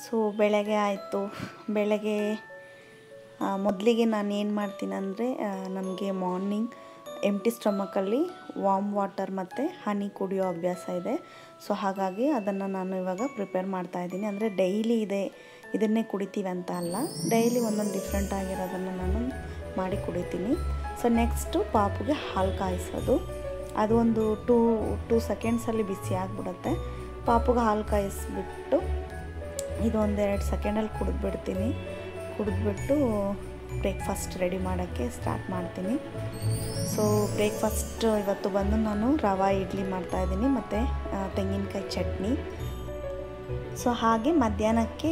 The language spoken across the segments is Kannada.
ಸೊ ಬೆಳಗ್ಗೆ ಆಯಿತು ಬೆಳಗ್ಗೆ ಮೊದಲಿಗೆ ನಾನು ಏನು ಮಾಡ್ತೀನಿ ಅಂದರೆ ನಮಗೆ ಮಾರ್ನಿಂಗ್ ಎಂಟಿ ಸ್ಟಮಕಲ್ಲಿ ವಾಮ್ ವಾಟರ್ ಮತ್ತು ಹನಿ ಕುಡಿಯೋ ಅಭ್ಯಾಸ ಇದೆ ಸೊ ಹಾಗಾಗಿ ಅದನ್ನು ನಾನು ಇವಾಗ ಪ್ರಿಪೇರ್ ಮಾಡ್ತಾ ಇದ್ದೀನಿ ಅಂದರೆ ಡೈಲಿ ಇದೆ ಇದನ್ನೇ ಕುಡಿತೀವಿ ಅಂತ ಅಲ್ಲ ಡೈಲಿ ಒಂದೊಂದು ಡಿಫ್ರೆಂಟ್ ಆಗಿರೋದನ್ನು ನಾನು ಮಾಡಿ ಕುಡಿತೀನಿ ಸೊ ನೆಕ್ಸ್ಟು ಪಾಪುಗೆ ಹಾಲು ಕಾಯಿಸೋದು ಅದು ಒಂದು ಟೂ ಟೂ ಸೆಕೆಂಡ್ಸಲ್ಲಿ ಬಿಸಿ ಆಗಿಬಿಡುತ್ತೆ ಪಾಪುಗೆ ಹಾಲು ಕಾಯಿಸ್ಬಿಟ್ಟು ಇದು ಒಂದೆರಡು ಸೆಕೆಂಡಲ್ಲಿ ಕುಡಿದ್ಬಿಡ್ತೀನಿ ಕುಡಿದ್ಬಿಟ್ಟು ಬ್ರೇಕ್ಫಾಸ್ಟ್ ರೆಡಿ ಮಾಡೋಕ್ಕೆ ಸ್ಟಾರ್ಟ್ ಮಾಡ್ತೀನಿ ಸೊ ಬ್ರೇಕ್ಫಾಸ್ಟ್ ಇವತ್ತು ಬಂದು ನಾನು ರವಾ ಇಡ್ಲಿ ಮಾಡ್ತಾಯಿದ್ದೀನಿ ಮತ್ತು ತೆಂಗಿನಕಾಯಿ ಚಟ್ನಿ ಸೊ ಹಾಗೆ ಮಧ್ಯಾಹ್ನಕ್ಕೆ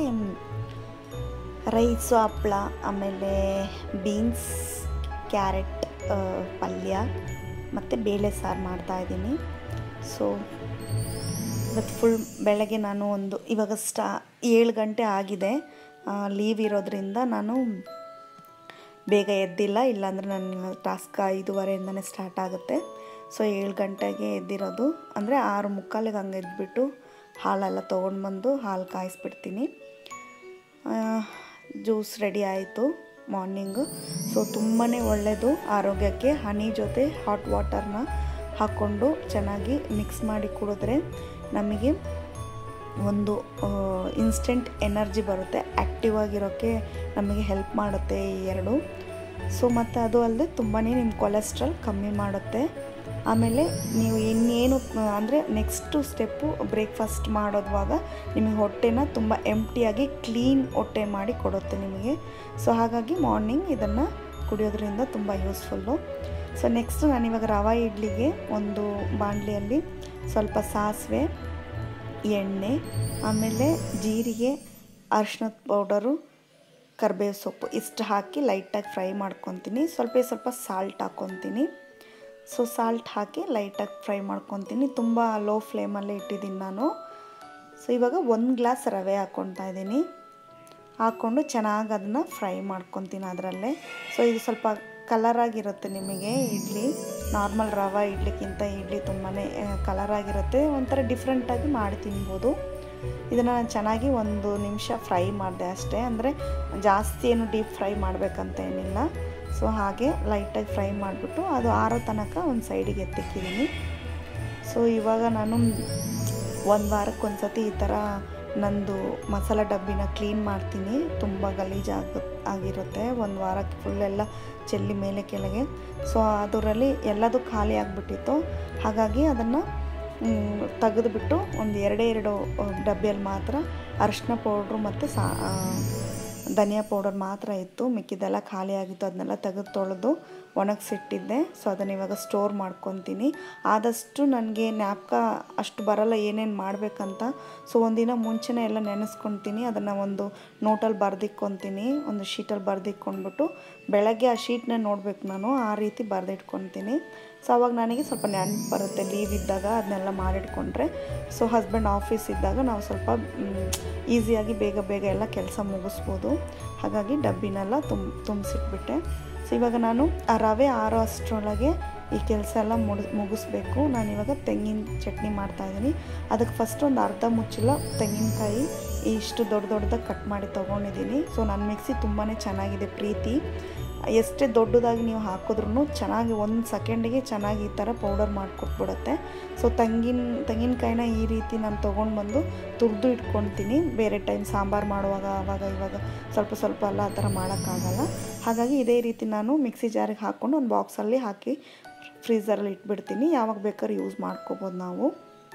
ರೈಸು ಹಪ್ಳ ಆಮೇಲೆ ಬೀನ್ಸ್ ಕ್ಯಾರೆಟ್ ಪಲ್ಯ ಮತ್ತು ಬೇಳೆ ಸಾರು ಮಾಡ್ತಾಯಿದ್ದೀನಿ ಸೊ ಇವತ್ತು ಫುಲ್ ಬೆಳಗ್ಗೆ ನಾನು ಒಂದು ಇವಾಗ ಸ್ಟಾ ಏಳು ಗಂಟೆ ಆಗಿದೆ ಲೀವ್ ಇರೋದ್ರಿಂದ ನಾನು ಬೇಗ ಎದ್ದಿಲ್ಲ ಇಲ್ಲಾಂದರೆ ನನ್ನ ಟಾಸ್ಕ್ ಐದುವರೆಯಿಂದನೇ ಸ್ಟಾರ್ಟ್ ಆಗುತ್ತೆ ಸೊ ಏಳು ಗಂಟೆಗೆ ಎದ್ದಿರೋದು ಅಂದರೆ ಆರು ಮುಕ್ಕಾಲಿಗೆ ಹಂಗೆ ಎದ್ಬಿಟ್ಟು ಹಾಲೆಲ್ಲ ತೊಗೊಂಡು ಬಂದು ಹಾಲು ಕಾಯಿಸ್ಬಿಡ್ತೀನಿ ಜ್ಯೂಸ್ ರೆಡಿ ಆಯಿತು ಮಾರ್ನಿಂಗು ಸೊ ತುಂಬಾ ಒಳ್ಳೆಯದು ಆರೋಗ್ಯಕ್ಕೆ ಹನಿ ಜೊತೆ ಹಾಟ್ ವಾಟರ್ನ ಹಾಕ್ಕೊಂಡು ಚೆನ್ನಾಗಿ ಮಿಕ್ಸ್ ಮಾಡಿ ಕುಡಿದ್ರೆ ನಮಗೆ ಒಂದು ಇನ್ಸ್ಟೆಂಟ್ ಎನರ್ಜಿ ಬರುತ್ತೆ ಆ್ಯಕ್ಟಿವ್ ಆಗಿರೋಕ್ಕೆ ನಮಗೆ ಹೆಲ್ಪ್ ಮಾಡುತ್ತೆ ಈ ಎರಡು ಸೊ ಮತ್ತು ಅದು ಅಲ್ಲದೆ ತುಂಬಾ ನಿಮ್ಮ ಕೊಲೆಸ್ಟ್ರಾಲ್ ಕಮ್ಮಿ ಮಾಡುತ್ತೆ ಆಮೇಲೆ ನೀವು ಇನ್ನೇನು ಅಂದರೆ ನೆಕ್ಸ್ಟು ಸ್ಟೆಪ್ಪು ಬ್ರೇಕ್ಫಾಸ್ಟ್ ಮಾಡೋದುವಾಗ ನಿಮಗೆ ಹೊಟ್ಟೆನ ತುಂಬ ಎಂಟಿಯಾಗಿ ಕ್ಲೀನ್ ಹೊಟ್ಟೆ ಮಾಡಿ ಕೊಡುತ್ತೆ ನಿಮಗೆ ಸೊ ಹಾಗಾಗಿ ಮಾರ್ನಿಂಗ್ ಇದನ್ನು ಕುಡಿಯೋದ್ರಿಂದ ತುಂಬ ಯೂಸ್ಫುಲ್ಲು ಸೊ ನೆಕ್ಸ್ಟ್ ನಾನಿವಾಗ ರವಾ ಇಡ್ಲಿಗೆ ಒಂದು ಬಾಣಲಿಯಲ್ಲಿ ಸ್ವಲ್ಪ ಸಾಸಿವೆ ಎಣ್ಣೆ ಆಮೇಲೆ ಜೀರಿಗೆ ಅರ್ಶಿನದ ಪೌಡರು ಕರಿಬೇವು ಸೊಪ್ಪು ಇಷ್ಟು ಹಾಕಿ ಲೈಟಾಗಿ ಫ್ರೈ ಮಾಡ್ಕೊತೀನಿ ಸ್ವಲ್ಪ ಸ್ವಲ್ಪ ಸಾಲ್ಟ್ ಹಾಕ್ಕೊತೀನಿ ಸೊ ಸಾಲ್ಟ್ ಹಾಕಿ ಲೈಟಾಗಿ ಫ್ರೈ ಮಾಡ್ಕೊತೀನಿ ತುಂಬ ಲೋ ಫ್ಲೇಮಲ್ಲೇ ಇಟ್ಟಿದ್ದೀನಿ ನಾನು ಸೊ ಇವಾಗ ಒಂದು ಗ್ಲಾಸ್ ರವೆ ಹಾಕ್ಕೊತಾ ಇದ್ದೀನಿ ಹಾಕ್ಕೊಂಡು ಚೆನ್ನಾಗಿ ಅದನ್ನು ಫ್ರೈ ಮಾಡ್ಕೊತೀನಿ ಅದರಲ್ಲೇ ಸೊ ಇದು ಸ್ವಲ್ಪ ಕಲರಾಗಿರುತ್ತೆ ನಿಮಗೆ ಇಡ್ಲಿ ನಾರ್ಮಲ್ ರವೆ ಇಡ್ಲಿಕ್ಕಿಂತ ಇಡ್ಲಿ ತುಂಬಾ ಕಲರಾಗಿರುತ್ತೆ ಒಂಥರ ಡಿಫ್ರೆಂಟಾಗಿ ಮಾಡಿ ತಿನ್ಬೋದು ಇದನ್ನು ನಾನು ಚೆನ್ನಾಗಿ ಒಂದು ನಿಮಿಷ ಫ್ರೈ ಮಾಡಿದೆ ಅಷ್ಟೇ ಅಂದರೆ ಜಾಸ್ತಿ ಏನು ಡೀಪ್ ಫ್ರೈ ಮಾಡಬೇಕಂತ ಏನಿಲ್ಲ ಸೊ ಹಾಗೆ ಲೈಟಾಗಿ ಫ್ರೈ ಮಾಡಿಬಿಟ್ಟು ಅದು ಆರೋ ತನಕ ಒಂದು ಸೈಡಿಗೆ ಎತ್ತಿಕ್ಕಿದ್ದೀನಿ ಸೊ ಇವಾಗ ನಾನು ಒಂದು ವಾರಕ್ಕೆ ಒಂದು ಸತಿ ಈ ಥರ ನಂದು ಮಸಾಲ ಡಬ್ಬಿನ ಕ್ಲೀನ್ ಮಾಡ್ತೀನಿ ತುಂಬ ಗಲೀಜಾಗ ಆಗಿರುತ್ತೆ ಒಂದು ವಾರಕ್ಕೆ ಫುಲ್ಲೆಲ್ಲ ಚೆಲ್ಲಿ ಮೇಲೆ ಕೆಳಗೆ ಸೊ ಅದರಲ್ಲಿ ಎಲ್ಲದೂ ಖಾಲಿ ಆಗಿಬಿಟ್ಟಿತ್ತು ಹಾಗಾಗಿ ಅದನ್ನು ತೆಗೆದುಬಿಟ್ಟು ಒಂದು ಎರಡೇ ಎರಡು ಡಬ್ಬಿಯಲ್ಲಿ ಮಾತ್ರ ಅರಿಶಿನ ಪೌಡ್ರು ಮತ್ತು ಸಾ ಧನಿಯಾ ಪೌಡರ್ ಮಾತ್ರ ಇತ್ತು ಮಿಕ್ಕಿದ್ದೆಲ್ಲ ಖಾಲಿ ಆಗಿತ್ತು ಅದನ್ನೆಲ್ಲ ತೆಗೆದು ತೊಳೆದು ಒಣಗಿಸಿಟ್ಟಿದ್ದೆ ಸೊ ಅದನ್ನು ಇವಾಗ ಸ್ಟೋರ್ ಮಾಡ್ಕೊತೀನಿ ಆದಷ್ಟು ನನಗೆ ಜ್ಞಾಪಕ ಅಷ್ಟು ಬರಲ್ಲ ಏನೇನು ಮಾಡಬೇಕಂತ ಸೊ ಒಂದಿನ ಮುಂಚೆನೇ ಎಲ್ಲ ನೆನೆಸ್ಕೊತೀನಿ ಅದನ್ನು ಒಂದು ನೋಟಲ್ಲಿ ಬರೆದಿಕ್ಕೊತೀನಿ ಒಂದು ಶೀಟಲ್ಲಿ ಬರೆದಿಕ್ಕೊಂಡ್ಬಿಟ್ಟು ಬೆಳಗ್ಗೆ ಆ ಶೀಟ್ನ ನೋಡಬೇಕು ನಾನು ಆ ರೀತಿ ಬರೆದಿಟ್ಕೊತೀನಿ ಸೊ ಅವಾಗ ನನಗೆ ಸ್ವಲ್ಪ ನೆನಪು ಬರುತ್ತೆ ಲೀವ್ ಇದ್ದಾಗ ಅದನ್ನೆಲ್ಲ ಮಾಡಿಟ್ಕೊಂಡ್ರೆ ಸೊ ಹಸ್ಬೆಂಡ್ ಆಫೀಸ್ ಇದ್ದಾಗ ನಾವು ಸ್ವಲ್ಪ ಈಸಿಯಾಗಿ ಬೇಗ ಬೇಗ ಎಲ್ಲ ಕೆಲಸ ಮುಗಿಸ್ಬೋದು ಹಾಗಾಗಿ ಡಬ್ಬಿನೆಲ್ಲ ತುಂಬ ತುಂಬಿಸಿಟ್ಬಿಟ್ಟೆ ಸೊ ಇವಾಗ ನಾನು ಆ ರವೆ ಆರೋ ಅಷ್ಟರೊಳಗೆ ಈ ಕೆಲಸ ಎಲ್ಲ ಮುಡಿ ಮುಗಿಸ್ಬೇಕು ನಾನಿವಾಗ ತೆಂಗಿನ ಚಟ್ನಿ ಮಾಡ್ತಾಯಿದ್ದೀನಿ ಅದಕ್ಕೆ ಫಸ್ಟ್ ಒಂದು ಅರ್ಧ ಮುಚ್ಚಲ ತೆಂಗಿನಕಾಯಿ ಇಷ್ಟು ದೊಡ್ಡ ದೊಡ್ಡದಾಗಿ ಕಟ್ ಮಾಡಿ ತೊಗೊಂಡಿದ್ದೀನಿ ಸೊ ನನ್ನ ಮಿಕ್ಸಿ ತುಂಬಾ ಚೆನ್ನಾಗಿದೆ ಪ್ರೀತಿ ಎಷ್ಟೇ ದೊಡ್ಡದಾಗಿ ನೀವು ಹಾಕಿದ್ರೂ ಚೆನ್ನಾಗಿ ಒಂದು ಸೆಕೆಂಡಿಗೆ ಚೆನ್ನಾಗಿ ಈ ಥರ ಪೌಡರ್ ಮಾಡಿಕೊಟ್ಬಿಡುತ್ತೆ ಸೊ ತೆಂಗಿನ ತೆಂಗಿನಕಾಯಿನ ಈ ರೀತಿ ನಾನು ತೊಗೊಂಡು ಬಂದು ತುರಿದು ಇಟ್ಕೊತೀನಿ ಬೇರೆ ಟೈಮ್ ಸಾಂಬಾರು ಮಾಡುವಾಗ ಆವಾಗ ಇವಾಗ ಸ್ವಲ್ಪ ಸ್ವಲ್ಪ ಎಲ್ಲ ಆ ಥರ ಮಾಡೋಕ್ಕಾಗಲ್ಲ ಹಾಗಾಗಿ ಇದೇ ರೀತಿ ನಾನು ಮಿಕ್ಸಿ ಜಾರಿಗೆ ಹಾಕ್ಕೊಂಡು ಒಂದು ಬಾಕ್ಸಲ್ಲಿ ಹಾಕಿ ಫ್ರೀಝರಲ್ಲಿ ಇಟ್ಬಿಡ್ತೀನಿ ಯಾವಾಗ ಬೇಕಾದ್ರೂ ಯೂಸ್ ಮಾಡ್ಕೋಬೋದು ನಾವು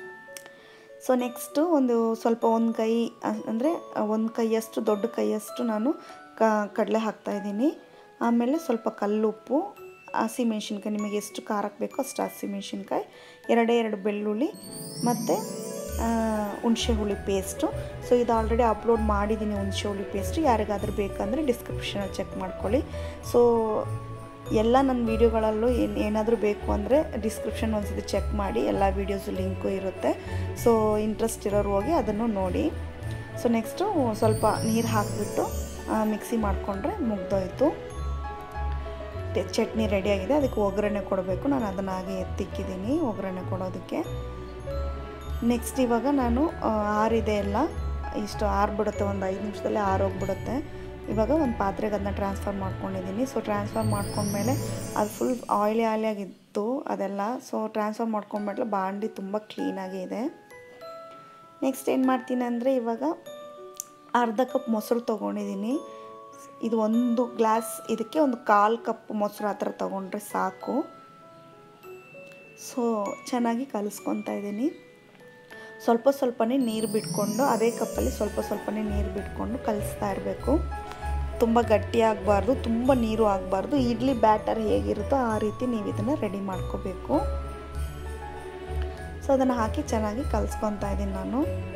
ಸೊ ನೆಕ್ಸ್ಟು ಒಂದು ಸ್ವಲ್ಪ ಒಂದು ಕೈ ಅಂದರೆ ಒಂದು ಕೈಯಷ್ಟು ದೊಡ್ಡ ಕೈಯಷ್ಟು ನಾನು ಕ ಕಡಲೆ ಹಾಕ್ತಾಯಿದ್ದೀನಿ ಆಮೇಲೆ ಸ್ವಲ್ಪ ಕಲ್ಲುಪ್ಪು ಹಸಿಮೆಣ್ಸಿನ್ಕಾಯಿ ನಿಮಗೆ ಎಷ್ಟು ಖಾರಕ್ಕೆ ಬೇಕೋ ಅಷ್ಟು ಹಸಿಮೆಣ್ಸಿನ್ಕಾಯಿ ಎರಡೇ ಎರಡು ಬೆಳ್ಳುಳ್ಳಿ ಮತ್ತು ಹುಣಸೆ ಹುಳಿ ಪೇಸ್ಟು ಸೊ ಇದು ಆಲ್ರೆಡಿ ಅಪ್ಲೋಡ್ ಮಾಡಿದ್ದೀನಿ ಹುಣಸೆ ಹುಳಿ ಪೇಸ್ಟು ಯಾರಿಗಾದ್ರೂ ಬೇಕಂದರೆ ಡಿಸ್ಕ್ರಿಪ್ಷನಲ್ಲಿ ಚೆಕ್ ಮಾಡ್ಕೊಳ್ಳಿ ಸೊ ಎಲ್ಲ ನನ್ನ ವೀಡಿಯೋಗಳಲ್ಲೂ ಏನು ಏನಾದರೂ ಬೇಕು ಅಂದರೆ ಡಿಸ್ಕ್ರಿಪ್ಷನ್ ಒಂದ್ಸತಿ ಚೆಕ್ ಮಾಡಿ ಎಲ್ಲ ವೀಡಿಯೋಸು ಲಿಂಕು ಇರುತ್ತೆ ಸೊ ಇಂಟ್ರೆಸ್ಟ್ ಇರೋರು ಹೋಗಿ ಅದನ್ನು ನೋಡಿ ಸೊ ನೆಕ್ಸ್ಟು ಸ್ವಲ್ಪ ನೀರು ಹಾಕಿಬಿಟ್ಟು ಮಿಕ್ಸಿ ಮಾಡಿಕೊಂಡ್ರೆ ಮುಗ್ದೋಯ್ತು ಚಟ್ನಿ ರೆಡಿಯಾಗಿದೆ ಅದಕ್ಕೆ ಒಗ್ಗರಣೆ ಕೊಡಬೇಕು ನಾನು ಅದನ್ನು ಹಾಗೆ ಎತ್ತಿಕ್ಕಿದ್ದೀನಿ ಒಗ್ಗರಣೆ ಕೊಡೋದಕ್ಕೆ ನೆಕ್ಸ್ಟ್ ಇವಾಗ ನಾನು ಆರಿದೆ ಎಲ್ಲ ಇಷ್ಟು ಆರ್ಬಿಡುತ್ತೆ ಒಂದು ಐದು ನಿಮಿಷದಲ್ಲೇ ಆರೋಗ್ಬಿಡುತ್ತೆ ಇವಾಗ ಒಂದು ಪಾತ್ರೆಗೆ ಅದನ್ನ ಟ್ರಾನ್ಸ್ಫರ್ ಮಾಡ್ಕೊಂಡಿದ್ದೀನಿ ಸೊ ಟ್ರಾನ್ಸ್ಫರ್ ಮಾಡ್ಕೊಂಡ್ಮೇಲೆ ಅದು ಫುಲ್ ಆಯ್ಲಿ ಆಯ್ಲಿಯಾಗಿತ್ತು ಅದೆಲ್ಲ ಸೊ ಟ್ರಾನ್ಸ್ಫರ್ ಮಾಡ್ಕೊಂಡ್ಮೇಲೆ ಬಾಂಡಿ ತುಂಬ ಕ್ಲೀನಾಗಿ ಇದೆ ನೆಕ್ಸ್ಟ್ ಏನು ಮಾಡ್ತೀನಿ ಅಂದರೆ ಇವಾಗ ಅರ್ಧ ಕಪ್ ಮೊಸರು ತೊಗೊಂಡಿದ್ದೀನಿ ಇದು ಒಂದು ಗ್ಲಾಸ್ ಇದಕ್ಕೆ ಒಂದು ಕಾಲು ಕಪ್ ಮೊಸರು ಆ ಥರ ತೊಗೊಂಡ್ರೆ ಸಾಕು ಸೊ ಚೆನ್ನಾಗಿ ಕಲಿಸ್ಕೊತಾ ಇದ್ದೀನಿ ಸ್ವಲ್ಪ ಸ್ವಲ್ಪನೇ ನೀರು ಬಿಟ್ಕೊಂಡು ಅದೇ ಕಪ್ಪಲ್ಲಿ ಸ್ವಲ್ಪ ಸ್ವಲ್ಪನೇ ನೀರು ಬಿಟ್ಕೊಂಡು ಕಲಿಸ್ತಾ ಇರಬೇಕು ತುಂಬ ಗಟ್ಟಿ ಆಗಬಾರ್ದು ತುಂಬ ನೀರು ಆಗಬಾರ್ದು ಇಡ್ಲಿ ಬ್ಯಾಟರ್ ಹೇಗಿರುತ್ತೋ ಆ ರೀತಿ ನೀವು ಇದನ್ನು ರೆಡಿ ಮಾಡ್ಕೋಬೇಕು ಸೊ ಅದನ್ನು ಹಾಕಿ ಚೆನ್ನಾಗಿ ಕಲಿಸ್ಕೊತಾ ಇದ್ದೀನಿ ನಾನು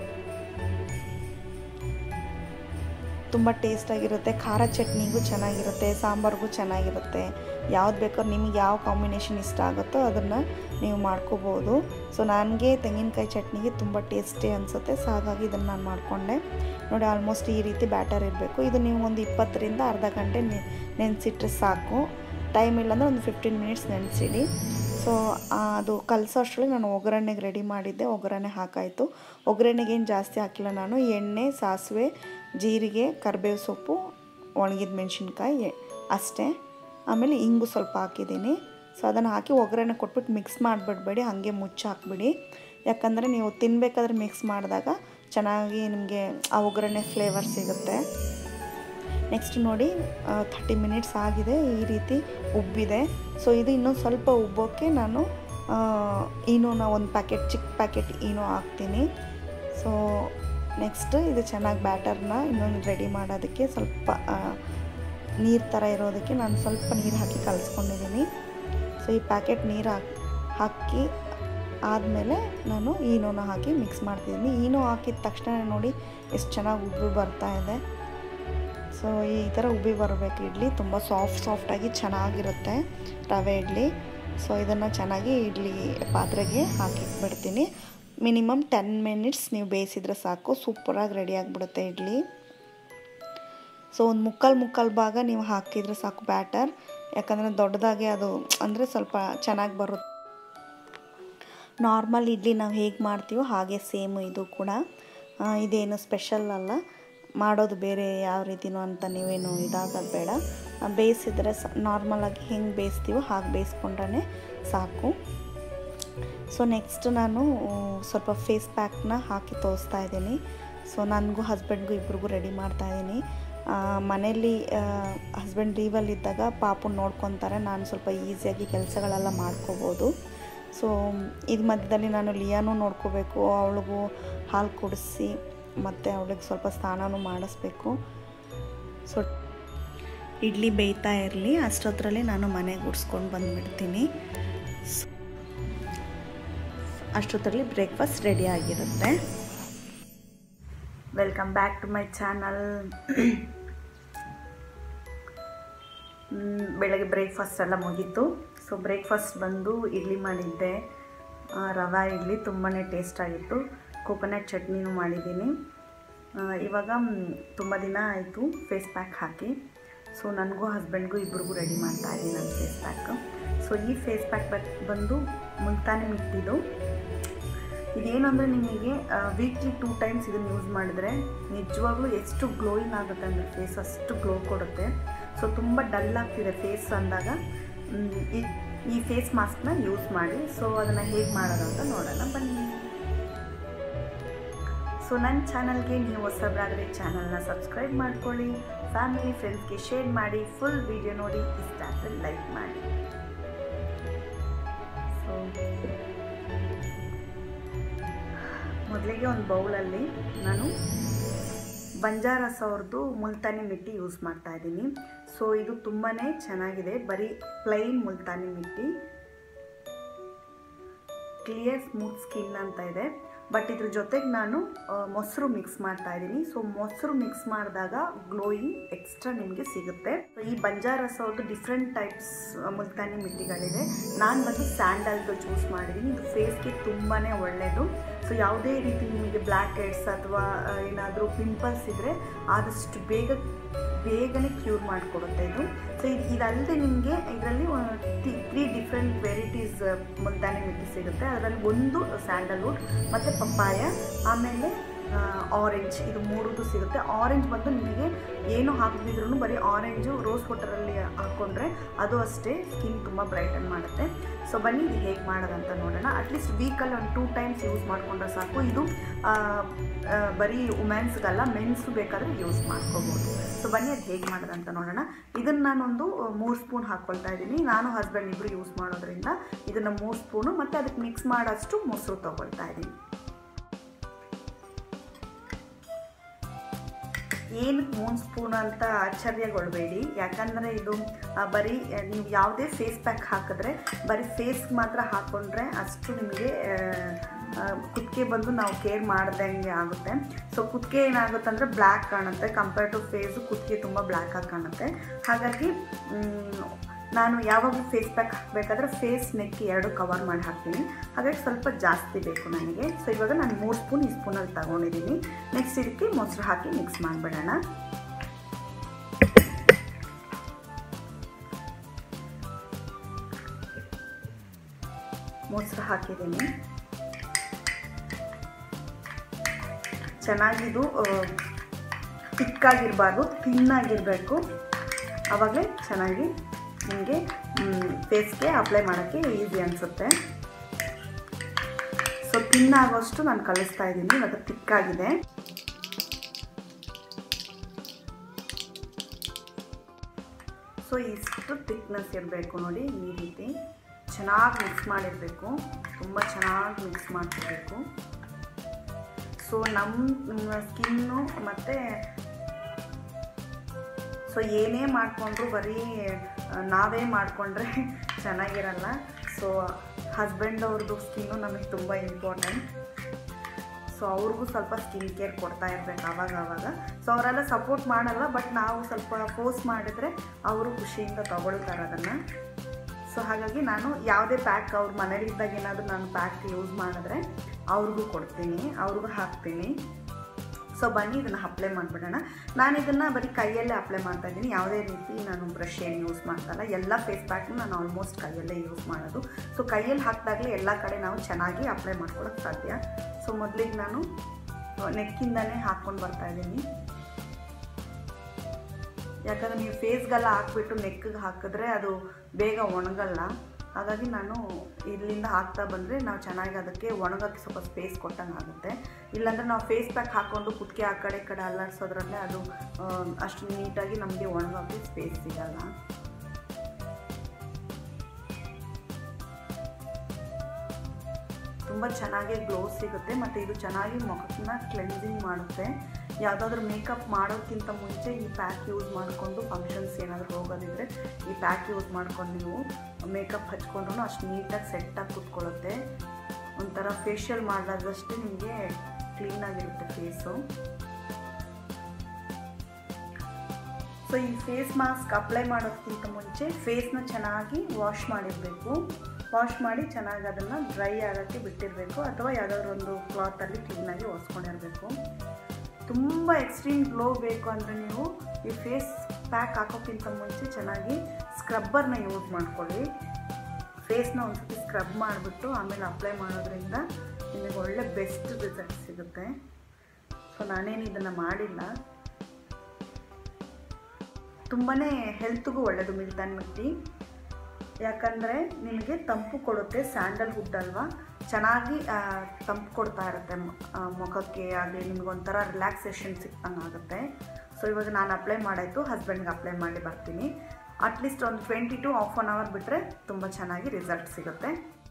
ತುಂಬ ಟೇಸ್ಟಾಗಿರುತ್ತೆ ಖಾರ ಚಟ್ನಿಗೂ ಚೆನ್ನಾಗಿರುತ್ತೆ ಸಾಂಬಾರಿಗೂ ಚೆನ್ನಾಗಿರುತ್ತೆ ಯಾವ್ದು ಬೇಕೋ ನಿಮ್ಗೆ ಯಾವ ಕಾಂಬಿನೇಷನ್ ಇಷ್ಟ ಆಗುತ್ತೋ ಅದನ್ನು ನೀವು ಮಾಡ್ಕೋಬೋದು ಸೊ ನನಗೆ ತೆಂಗಿನಕಾಯಿ ಚಟ್ನಿಗೆ ತುಂಬ ಟೇಸ್ಟಿ ಅನಿಸುತ್ತೆ ಸೊ ಹಾಗಾಗಿ ಇದನ್ನು ನಾನು ಮಾಡಿಕೊಂಡೆ ನೋಡಿ ಆಲ್ಮೋಸ್ಟ್ ಈ ರೀತಿ ಬ್ಯಾಟರ್ ಇರಬೇಕು ಇದು ನೀವು ಒಂದು ಇಪ್ಪತ್ತರಿಂದ ಅರ್ಧ ಗಂಟೆ ನೆನೆಸಿಟ್ರೆ ಸಾಕು ಟೈಮ್ ಇಲ್ಲಾಂದರೆ ಒಂದು ಫಿಫ್ಟೀನ್ ಮಿನಿಟ್ಸ್ ನೆನೆಸಿಡಿ ಸೊ ಅದು ಕಲಸೋ ಅಷ್ಟರಲ್ಲಿ ನಾನು ಒಗ್ಗರಣೆಗೆ ರೆಡಿ ಮಾಡಿದ್ದೆ ಒಗ್ಗರಣೆ ಹಾಕಾಯಿತು ಒಗ್ಗರಣೆಗೆ ಏನು ಜಾಸ್ತಿ ಹಾಕಿಲ್ಲ ನಾನು ಎಣ್ಣೆ ಸಾಸಿವೆ ಜೀರಿಗೆ ಕರಿಬೇವು ಸೊಪ್ಪು ಒಣಗಿದ ಮೆಣಸಿನ್ಕಾಯಿ ಅಷ್ಟೇ ಆಮೇಲೆ ಇಂಗು ಸ್ವಲ್ಪ ಹಾಕಿದ್ದೀನಿ ಸೊ ಅದನ್ನು ಹಾಕಿ ಒಗ್ಗರಣೆ ಕೊಟ್ಬಿಟ್ಟು ಮಿಕ್ಸ್ ಮಾಡಿಬಿಡ್ಬೇಡಿ ಹಾಗೆ ಮುಚ್ಚಿ ಹಾಕ್ಬಿಡಿ ಯಾಕಂದರೆ ನೀವು ತಿನ್ನಬೇಕಾದ್ರೆ ಮಿಕ್ಸ್ ಮಾಡಿದಾಗ ಚೆನ್ನಾಗಿ ನಿಮಗೆ ಆ ಒಗ್ಗರಣೆ ಫ್ಲೇವರ್ ಸಿಗುತ್ತೆ ನೆಕ್ಸ್ಟ್ ನೋಡಿ ಥರ್ಟಿ ಮಿನಿಟ್ಸ್ ಆಗಿದೆ ಈ ರೀತಿ ಉಬ್ಬಿದೆ ಸೊ ಇದು ಇನ್ನೊಂದು ಸ್ವಲ್ಪ ಉಬ್ಬೋಕ್ಕೆ ನಾನು ಈನೋನ ಒಂದು ಪ್ಯಾಕೆಟ್ ಚಿಕ್ಕ ಪ್ಯಾಕೆಟ್ ಈನೋ ಹಾಕ್ತೀನಿ ಸೊ ನೆಕ್ಸ್ಟ್ ಇದು ಚೆನ್ನಾಗಿ ಬ್ಯಾಟರ್ನ ಇನ್ನೊಂದು ರೆಡಿ ಮಾಡೋದಕ್ಕೆ ಸ್ವಲ್ಪ ನೀರು ಥರ ಇರೋದಕ್ಕೆ ನಾನು ಸ್ವಲ್ಪ ನೀರು ಹಾಕಿ ಕಲಿಸ್ಕೊಂಡಿದ್ದೀನಿ ಸೊ ಈ ಪ್ಯಾಕೆಟ್ ನೀರು ಹಾಕಿ ಹಾಕಿ ಆದಮೇಲೆ ನಾನು ಈನೋನ ಹಾಕಿ ಮಿಕ್ಸ್ ಮಾಡ್ತಿದ್ದೀನಿ ಈನೋ ಹಾಕಿದ ತಕ್ಷಣ ನೋಡಿ ಎಷ್ಟು ಚೆನ್ನಾಗಿ ಉಬ್ಬಿ ಬರ್ತಾ ಇದೆ ಸೊ ಈ ಥರ ಉಬ್ಬಿ ಬರಬೇಕು ಇಡ್ಲಿ ತುಂಬ ಸಾಫ್ಟ್ ಸಾಫ್ಟಾಗಿ ಚೆನ್ನಾಗಿರುತ್ತೆ ರವೆ ಇಡ್ಲಿ ಸೊ ಇದನ್ನು ಚೆನ್ನಾಗಿ ಇಡ್ಲಿ ಪಾತ್ರೆಗೆ ಹಾಕಿಟ್ಬಿಡ್ತೀನಿ ಮಿನಿಮಮ್ ಟೆನ್ ಮಿನಿಟ್ಸ್ ನೀವು ಬೇಯಿಸಿದ್ರೆ ಸಾಕು ಸೂಪರಾಗಿ ರೆಡಿ ಆಗಿಬಿಡುತ್ತೆ ಇಡ್ಲಿ ಸೊ ಒಂದು ಮುಕ್ಕಾಲು ಮುಕ್ಕಾಲು ಭಾಗ ನೀವು ಹಾಕಿದರೆ ಸಾಕು ಬ್ಯಾಟರ್ ಯಾಕಂದರೆ ದೊಡ್ಡದಾಗಿ ಅದು ಅಂದರೆ ಸ್ವಲ್ಪ ಚೆನ್ನಾಗಿ ಬರುತ್ತೆ ನಾರ್ಮಲ್ ಇಡ್ಲಿ ನಾವು ಹೇಗೆ ಮಾಡ್ತೀವೋ ಹಾಗೆ ಸೇಮು ಇದು ಕೂಡ ಇದೇನು ಸ್ಪೆಷಲ್ ಅಲ್ಲ ಮಾಡೋದು ಬೇರೆ ಯಾವ ರೀತಿನೋ ಅಂತ ನೀವೇನು ಇದಾಗೋದು ಬೇಡ ಬೇಯಿಸಿದ್ರೆ ಸ ನಾರ್ಮಲಾಗಿ ಹೆಂಗೆ ಬೇಯಿಸ್ತೀವೋ ಹಾಗೆ ಬೇಯಿಸ್ಕೊಂಡ್ರೆ ಸಾಕು ಸೊ ನೆಕ್ಸ್ಟ್ ನಾನು ಸ್ವಲ್ಪ ಫೇಸ್ ಪ್ಯಾಕ್ನ ಹಾಕಿ ತೋರಿಸ್ತಾ ಇದ್ದೀನಿ ಸೊ ನನಗೂ ಹಸ್ಬೆಂಡ್ಗೂ ಇಬ್ರಿಗೂ ರೆಡಿ ಮಾಡ್ತಾ ಇದ್ದೀನಿ ಮನೇಲಿ ಹಸ್ಬೆಂಡ್ ಲೀವಲ್ಲಿ ಇದ್ದಾಗ ಪಾಪು ನೋಡ್ಕೊತಾರೆ ನಾನು ಸ್ವಲ್ಪ ಈಸಿಯಾಗಿ ಕೆಲಸಗಳೆಲ್ಲ ಮಾಡ್ಕೋಬೋದು ಸೊ ಇದು ಮಧ್ಯದಲ್ಲಿ ನಾನು ಲಿಯಾನು ನೋಡ್ಕೋಬೇಕು ಅವಳಿಗೂ ಹಾಲು ಕುಡಿಸಿ ಮತ್ತು ಅವಳಿಗೆ ಸ್ವಲ್ಪ ಸ್ನಾನನೂ ಮಾಡಿಸ್ಬೇಕು ಸೊ ಇಡ್ಲಿ ಬೇಯ್ತಾ ಇರಲಿ ಅಷ್ಟೊತ್ತರಲ್ಲಿ ನಾನು ಮನೆಗೆ ಗುಡಿಸ್ಕೊಂಡು ಬಂದುಬಿಡ್ತೀನಿ ಅಷ್ಟೊತ್ತರಲ್ಲಿ ಬ್ರೇಕ್ಫಾಸ್ಟ್ ರೆಡಿ ಆಗಿರುತ್ತೆ welcome back to my channel ಬೆಳಗ್ಗೆ ಬ್ರೇಕ್ಫಾಸ್ಟ್ ಎಲ್ಲ ಮುಗೀತು ಸೊ ಬ್ರೇಕ್ಫಾಸ್ಟ್ ಬಂದು ಇಡ್ಲಿ ಮಾಡಿದ್ದೆ ರವೆ ಇಡ್ಲಿ ತುಂಬಾ ಟೇಸ್ಟ್ ಆಗಿತ್ತು ಕೋಕೋನಟ್ ಚಟ್ನಿನೂ ಮಾಡಿದ್ದೀನಿ ಇವಾಗ ತುಂಬ ದಿನ ಆಯಿತು ಫೇಸ್ ಪ್ಯಾಕ್ ಹಾಕಿ ಸೊ ನನಗೂ ಹಸ್ಬೆಂಡ್ಗೂ ಇಬ್ರಿಗೂ ರೆಡಿ ಮಾಡ್ತಾ ಇದ್ದೀನಿ ನನ್ನ ಫೇಸ್ ಪ್ಯಾಕ್ ಸೊ ಈ ಫೇಸ್ ಪ್ಯಾಕ್ ಬಂದು ಮುಲ್ತಾನೆ ಮಿಟ್ಟಿದ್ದು ಇದೇನು ಅಂದರೆ ನಿಮಗೆ ವೀಕ್ಲಿ ಟೂ ಟೈಮ್ಸ್ ಇದನ್ನು ಯೂಸ್ ಮಾಡಿದ್ರೆ ನಿಜವಾಗ್ಲೂ ಎಷ್ಟು ಗ್ಲೋಯಿಂಗ್ ಆಗುತ್ತೆ ಅಂದರೆ ಫೇಸ್ ಅಷ್ಟು ಗ್ಲೋ ಕೊಡುತ್ತೆ ಸೊ ತುಂಬ ಡಲ್ ಆಗ್ತಿದೆ ಫೇಸ್ ಅಂದಾಗ ಈ ಈ ಫೇಸ್ ಮಾಸ್ಕ್ನ ಯೂಸ್ ಮಾಡಿ ಸೊ ಅದನ್ನು ಹೇಗೆ ಮಾಡೋದು ಅಂತ ನೋಡೋಣ ಬನ್ನಿ ಸೊ ನನ್ನ ಚಾನಲ್ಗೆ ನೀವು ಹೊಸಬರಾದರೆ ಚಾನಲ್ನ ಸಬ್ಸ್ಕ್ರೈಬ್ ಮಾಡ್ಕೊಳ್ಳಿ ಫ್ಯಾಮಿಲಿ ಫ್ರೆಂಡ್ಸ್ಗೆ ಶೇರ್ ಮಾಡಿ ಫುಲ್ ವಿಡಿಯೋ ನೋಡಿ ಇಷ್ಟ ಆದರೆ ಲೈಕ್ ಮಾಡಿ ಸೊ ಮೊದಲಿಗೆ ಒಂದು ಬೌಲಲ್ಲಿ ನಾನು ಬಂಜಾರಸ್ ಅವ್ರದ್ದು ಮುಲ್ತಾನಿ ಮಿಟ್ಟಿ ಯೂಸ್ ಮಾಡ್ತಾ ಇದ್ದೀನಿ ಸೊ ಇದು ತುಂಬಾ ಚೆನ್ನಾಗಿದೆ ಬರೀ plain Multani mitti clear smooth skin ಅಂತ ಇದೆ ಬಟ್ ಇದ್ರ ಜೊತೆಗೆ ನಾನು ಮೊಸರು ಮಿಕ್ಸ್ ಮಾಡ್ತಾ ಇದ್ದೀನಿ ಸೊ ಮೊಸರು ಮಿಕ್ಸ್ ಮಾಡಿದಾಗ ಗ್ಲೋಯಿಂಗ್ ಎಕ್ಸ್ಟ್ರಾ ನಿಮಗೆ ಸಿಗುತ್ತೆ ಈ ಬಂಜಾರಸ್ ಅವ್ರದ್ದು ಡಿಫ್ರೆಂಟ್ ಟೈಪ್ಸ್ ಮುಲ್ತಾನಿ ಮಿಟ್ಟಿಗಳಿದೆ ನಾನು ಬಂದು ಸ್ಯಾಂಡಲ್ದು ಚೂಸ್ ಮಾಡಿದ್ದೀನಿ ಇದು ಫೇಸ್ಗೆ ತುಂಬಾ ಒಳ್ಳೆಯದು ಸೊ ಯಾವುದೇ ರೀತಿ ನಿಮಗೆ ಬ್ಲ್ಯಾಕ್ ಹೆಡ್ಸ್ ಅಥವಾ ಏನಾದರೂ ಪಿಂಪಲ್ಸ್ ಇದ್ದರೆ ಆದಷ್ಟು ಬೇಗ ಬೇಗನೆ ಕ್ಯೂರ್ ಮಾಡಿಕೊಡುತ್ತೆ ಇದು ಸೊ ಇದು ಇದಲ್ಲದೆ ನಿಮಗೆ ಇದರಲ್ಲಿ three different varieties Multani mitti ಸಿಗುತ್ತೆ ಅದರಲ್ಲಿ ಒಂದು ಸ್ಯಾಂಡಲ್ವುಡ್ ಮತ್ತು ಪಪ್ಪಾಯ ಆಮೇಲೆ ಆರೆಂಜ್ ಇದು ಮೂರದ್ದು ಸಿಗುತ್ತೆ ಆರೆಂಜ್ ಬಂದು ನಿಮಗೆ ಏನು ಹಾಕದಿದ್ರೂ ಬರೀ ಆರೆಂಜು ರೋಸ್ ವಾಟರಲ್ಲಿ ಹಾಕ್ಕೊಂಡ್ರೆ ಅದು ಅಷ್ಟೇ ಸ್ಕಿನ್ ತುಂಬ ಬ್ರೈಟನ್ ಮಾಡುತ್ತೆ ಸೊ ಬನ್ನಿ ಇದು ಹೇಗೆ ಮಾಡೋದಂತ ನೋಡೋಣ ಅಟ್ಲೀಸ್ಟ್ ವೀಕಲ್ಲಿ ಒಂದು ಟೂ ಟೈಮ್ಸ್ ಯೂಸ್ ಮಾಡಿಕೊಂಡ್ರೆ ಸಾಕು ಇದು ಆ, ಆ, ಬರೀ ವುಮೆನ್ಸ್ಗಲ್ಲ ಮೆನ್ಸು ಬೇಕಾದರೆ ಯೂಸ್ ಮಾಡ್ಕೋಬೋದು ಸೊ ಬನ್ನಿ ಅದು ಹೇಗೆ ಮಾಡೋದಂತ ನೋಡೋಣ ಇದನ್ನು ನಾನೊಂದು ಮೂರು ಸ್ಪೂನ್ ಹಾಕ್ಕೊಳ್ತಾ ಇದ್ದೀನಿ ನಾನು ಹಸ್ಬೆಂಡ್ ಇಬ್ಬರು ಯೂಸ್ ಮಾಡೋದ್ರಿಂದ ಇದನ್ನು ಮೂರು ಸ್ಪೂನು ಮತ್ತು ಅದಕ್ಕೆ ಮಿಕ್ಸ್ ಮಾಡೋಷ್ಟು ಮೊಸರು ತೊಗೊಳ್ತಾ ಇದ್ದೀನಿ ಏನಕ್ಕೆ ಮೂರು ಸ್ಪೂನ್ ಅಂತ ಆಶ್ಚರ್ಯಗೊಳ್ಬೇಡಿ ಯಾಕಂದರೆ ಇದು ಆ, ಬರೀ ಆ, ನೀವು ಯಾವುದೇ ಫೇಸ್ ಪ್ಯಾಕ್ ಹಾಕಿದ್ರೆ ಬರೀ ಫೇಸ್ಗೆ ಮಾತ್ರ ಹಾಕ್ಕೊಂಡ್ರೆ ಅಷ್ಟು ನಿಮಗೆ ಕುತ್ತಿಗೆ ಬಂದು ನಾವು ಕೇರ್ ಮಾಡ್ದಂಗೆ ಆಗುತ್ತೆ ಸೊ ಕುತ್ತಿಗೆ ಏನಾಗುತ್ತೆ ಅಂದರೆ ಬ್ಲ್ಯಾಕ್ ಕಾಣುತ್ತೆ ಕಂಪೇರ್ ಟು ಫೇಸು ಕುತ್ತಿಗೆ ತುಂಬ ಬ್ಲ್ಯಾಕ್ ಆಗಿ ಕಾಣುತ್ತೆ ಹಾಗಾಗಿ ಮ್, ನಾನು ಯಾವಾಗಲೂ ಫೇಸ್ ಪ್ಯಾಕ್ ಹಾಕಬೇಕಾದ್ರೆ ಫೇಸ್ ನೆಕ್ ಎರಡು ಕವರ್ ಮಾಡಿ ಹಾಕ್ತೀನಿ ಹಾಗಾಗಿ ಸ್ವಲ್ಪ ಜಾಸ್ತಿ ಬೇಕು ನನಗೆ ಸೊ ಇವಾಗ ನಾನು ಮೂರು ಸ್ಪೂನ್ ಈ ಸ್ಪೂನಲ್ಲಿ ತಗೊಂಡಿದ್ದೀನಿ ನೆಕ್ಸ್ಟ್ ಇದಕ್ಕೆ ಮೊಸರು ಹಾಕಿ ಮಿಕ್ಸ್ ಮಾಡಿಬಿಡೋಣ ಮೊಸರು ಹಾಕಿದ್ದೀನಿ ಚೆನ್ನಾಗಿದು ತಿಕ್ಕಾಗಿರಬಾರ್ದು ತಿನ್ನಾಗಿರಬೇಕು ಆವಾಗಲೇ ಚೆನ್ನಾಗಿ ನಿಮಗೆ ಫೇಸ್ಗೆ ಅಪ್ಲೈ ಮಾಡೋಕ್ಕೆ ಈಸಿ ಅನಿಸುತ್ತೆ ಸೊ ತಿನ್ನಾಗೋಷ್ಟು ನಾನು ಕಲಿಸ್ತಾ ಇದ್ದೀನಿ ಇವಾಗ ತಿಕ್ಕಾಗಿದೆ ಸೊ ಇಷ್ಟು ತಿಕ್ನೆಸ್ ಇರಬೇಕು ನೋಡಿ ಈ ರೀತಿ ಚೆನ್ನಾಗಿ ಮಿಕ್ಸ್ ಮಾಡಿರಬೇಕು ತುಂಬ ಚೆನ್ನಾಗಿ ಮಿಕ್ಸ್ ಮಾಡ್ಕೋಬೇಕು ಸೊ ನಮ್ಮ ಸ್ಕಿನ್ನು ಮತ್ತು ಸೊ ಏನೇ ಮಾಡಿಕೊಂಡ್ರು ಬರೀ ಆ, ನಾವೇ ಮಾಡಿಕೊಂಡ್ರೆ ಚೆನ್ನಾಗಿರಲ್ಲ ಸೊ ಹಸ್ಬೆಂಡ್ ಅವ್ರದ್ದು ಸ್ಕಿನ್ನು ನಮಗೆ ತುಂಬ ಇಂಪಾರ್ಟೆಂಟ್ ಸೊ ಅವ್ರಿಗೂ ಸ್ವಲ್ಪ ಸ್ಕಿನ್ ಕೇರ್ ಕೊಡ್ತಾ ಇರ್ಬೇಕು ಆವಾಗ ಆವಾಗ ಸೊ ಅವರೆಲ್ಲ ಸಪೋರ್ಟ್ ಮಾಡಲ್ಲ ಬಟ್ ನಾವು ಸ್ವಲ್ಪ ಫೋರ್ಸ್ ಮಾಡಿದ್ರೆ ಅವರು ಖುಷಿಯಿಂದ ತಗೊಳ್ತಾರೆ ಅದನ್ನು ಸೊ ಹಾಗಾಗಿ ನಾನು ಯಾವುದೇ ಪ್ಯಾಕ್ ಅವ್ರ ಮನೇಲಿದ್ದಾಗ ಏನಾದರೂ ನಾನು ಪ್ಯಾಕ್ ಯೂಸ್ ಮಾಡಿದ್ರೆ ಅವ್ರಿಗೂ ಕೊಡ್ತೀನಿ ಅವ್ರಿಗೂ ಹಾಕ್ತೀನಿ ಸೊ ಬನ್ನಿ ಇದನ್ನು ಅಪ್ಲೈ ಮಾಡಿಬಿಡೋಣ ನಾನು ಇದನ್ನು ಬರೀ ಕೈಯಲ್ಲೇ ಅಪ್ಲೈ ಮಾಡ್ತಾ ಇದ್ದೀನಿ ಯಾವುದೇ ರೀತಿ ನಾನು ಬ್ರಷ್ ಏನು ಯೂಸ್ ಮಾಡ್ತಲ್ಲ ಎಲ್ಲ ಫೇಸ್ ಪ್ಯಾಕ್ನು ನಾನು ಆಲ್ಮೋಸ್ಟ್ ಕೈಯಲ್ಲೇ ಯೂಸ್ ಮಾಡೋದು ಸೊ ಕೈಯಲ್ಲಿ ಹಾಕಿದಾಗಲೇ ಎಲ್ಲ ಕಡೆ ನಾವು ಚೆನ್ನಾಗಿ ಅಪ್ಲೈ ಮಾಡ್ಕೊಳ್ಳೋಕ್ಕೆ ಸಾಧ್ಯ ಸೊ ಮೊದಲಿಗೆ ನಾನು ನೆಕ್ಕಿಂದನೇ ಹಾಕ್ಕೊಂಡು ಬರ್ತಾ ಇದ್ದೀನಿ ಯಾಕಂದರೆ ನೀವು ಫೇಸ್ಗೆಲ್ಲ ಹಾಕ್ಬಿಟ್ಟು ನೆಕ್ಗೆ ಹಾಕಿದ್ರೆ ಅದು ಬೇಗ ಒಣಗಲ್ಲ ಹಾಗಾಗಿ ನಾನು ಇಲ್ಲಿಂದ ಹಾಕ್ತಾ ಬಂದರೆ ನಾವು ಚೆನ್ನಾಗಿ ಅದಕ್ಕೆ ಒಣಗೋಕ್ಕೆ ಸ್ವಲ್ಪ ಸ್ಪೇಸ್ ಕೊಟ್ಟಂಗೆ ಆಗುತ್ತೆ ಇಲ್ಲಾಂದರೆ ನಾವು ಫೇಸ್ ಪ್ಯಾಕ್ ಹಾಕ್ಕೊಂಡು ಕುತ್ತಿಗೆ ಆ ಕಡೆ ಈ ಕಡೆ ಅಲ್ಲಾಡ್ಸೋದ್ರಲ್ಲೇ ಅದು ಆ, ಅಷ್ಟು ನೀಟಾಗಿ ನಮಗೆ ಒಣಗೋಕ್ಕೆ ಸ್ಪೇಸ್ ಸಿಗಲ್ಲ ತುಂಬ ಚೆನ್ನಾಗಿ ಗ್ಲೋ ಸಿಗುತ್ತೆ ಮತ್ತು ಇದು ಚೆನ್ನಾಗಿ ಮುಖನ ಕ್ಲೆನ್ಸಿಂಗ್ ಮಾಡುತ್ತೆ ಯಾವುದಾದ್ರೂ ಮೇಕಪ್ ಮಾಡೋಕ್ಕಿಂತ ಮುಂಚೆ ಈ ಪ್ಯಾಕ್ ಯೂಸ್ ಮಾಡಿಕೊಂಡು ಫಂಕ್ಷನ್ಸ್ ಏನಾದರೂ ಹೋಗೋದಿದ್ರೆ ಈ ಪ್ಯಾಕ್ ಯೂಸ್ ಮಾಡ್ಕೊಂಡು ನೀವು ಮೇಕಪ್ ಹಚ್ಕೊಂಡ್ರು ಅಷ್ಟು ನೀಟಾಗಿ ಸೆಟ್ಟಾಗಿ ಕೂತ್ಕೊಳ್ಳುತ್ತೆ ಒಂಥರ ಫೇಶಿಯಲ್ ಮಾಡಿದಾಗಷ್ಟೇ ನಿಮಗೆ ಕ್ಲೀನಾಗಿರುತ್ತೆ ಫೇಸು ಸೊ ಈ ಫೇಸ್ ಮಾಸ್ಕ್ ಅಪ್ಲೈ ಮಾಡೋದಕ್ಕಿಂತ ಮುಂಚೆ ಫೇಸ್ನ ಚೆನ್ನಾಗಿ ವಾಶ್ ಮಾಡಿರಬೇಕು ವಾಶ್ ಮಾಡಿ ಚೆನ್ನಾಗಿ ಅದನ್ನು ಡ್ರೈ ಆಗೋಕ್ಕೆ ಬಿಟ್ಟಿರಬೇಕು ಅಥವಾ ಯಾವುದಾದ್ರೂ ಒಂದು ಕ್ಲಾತಲ್ಲಿ ಕ್ಲೀನಾಗಿ ಒರೆಸ್ಕೊಂಡಿರಬೇಕು ತುಂಬ ಎಕ್ಸ್ಟ್ರೀಮ್ ಗ್ಲೋ ಬೇಕು ಅಂದರೆ ನೀವು ಈ ಫೇಸ್ ಪ್ಯಾಕ್ ಹಾಕೋಕ್ಕಿಂತ ಮುಂಚೆ ಚೆನ್ನಾಗಿ ಸ್ಕ್ರಬ್ಬರ್ನ ಯೂಸ್ ಮಾಡ್ಕೊಳ್ಳಿ ಫೇಸ್ನ ಒಂದ್ಸತಿ ಸ್ಕ್ರಬ್ ಮಾಡಿಬಿಟ್ಟು ಆಮೇಲೆ ಅಪ್ಲೈ ಮಾಡೋದ್ರಿಂದ ನಿಮಗೆ ಒಳ್ಳೆ ಬೆಸ್ಟ್ ರಿಸಲ್ಟ್ ಸಿಗುತ್ತೆ ಸೊ ನಾನೇನು ಇದನ್ನು ಮಾಡಿಲ್ಲ ತುಂಬಾ ಹೆಲ್ತ್ಗೂ ಒಳ್ಳೆಯದು ಮಿಲ್ತಾನ್ ಮಿಟ್ಟಿ ಯಾಕಂದರೆ ನಿಮಗೆ ತಂಪು ಕೊಡುತ್ತೆ ಸ್ಯಾಂಡಲ್ವುಡ್ ಅಲ್ವಾ ಚೆನ್ನಾಗಿ ಆ, ತಂಪು ಕೊಡ್ತಾ ಇರುತ್ತೆ ಮ- ಆ, ಮುಖಕ್ಕೆ ಆಗಲಿ ನಿಮಗೊಂಥರ ರಿಲ್ಯಾಕ್ಸೇಷನ್ ಸಿಕ್ಕಂಗೆ ಆಗುತ್ತೆ ಸೊ ಇವಾಗ ನಾನು ಅಪ್ಲೈ ಮಾಡಾಯಿತು ಹಸ್ಬೆಂಡ್ಗೆ ಅಪ್ಲೈ ಮಾಡಿ ಬರ್ತೀನಿ ಅಟ್ಲೀಸ್ಟ್ ಒಂದು twenty to half an hour ಬಿಟ್ಟರೆ ತುಂಬ ಚೆನ್ನಾಗಿ ರಿಸಲ್ಟ್ ಸಿಗುತ್ತೆ